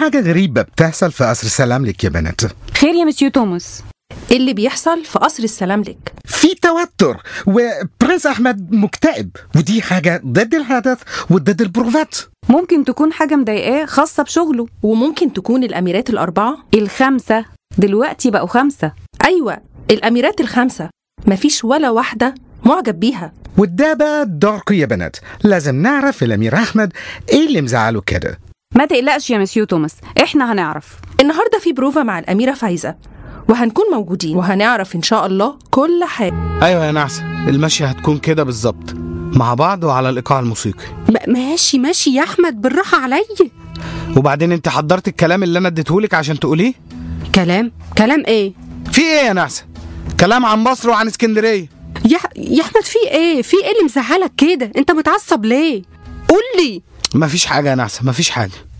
حاجة غريبة بتحصل في قصر سلاملك يا بنات خير يا مسيو توماس إيه اللي بيحصل في قصر السلاملك في توتر وبرنس أحمد مكتئب ودي حاجة ضد الحدث وضد البروفات ممكن تكون حاجة مضايقاه خاصة بشغله وممكن تكون الأميرات الأربعة الخمسة دلوقتي بقوا خمسة أيوة الأميرات الخمسة مفيش ولا واحدة معجب بيها وده بقى دوركم يا بنات لازم نعرف الأمير أحمد إيه اللي مزعله كده ما تقلقش يا مسيو توماس احنا هنعرف النهاردة في بروفا مع الأميرة فايزة وهنكون موجودين وهنعرف إن شاء الله كل حاجة ايوه يا نعسة المشي هتكون كده بالظبط مع بعض وعلى الايقاع الموسيقي م- ماشي ماشي يا احمد بالراحه عليا وبعدين انت حضرت الكلام اللي انا اديتهولك عشان تقوليه كلام كلام ايه في ايه يا نعسة كلام عن مصر وعن اسكندريه يا يا احمد في ايه في ايه اللي مزعلك كده انت متعصب ليه قول لي مفيش حاجه يا نعسة مفيش حاجه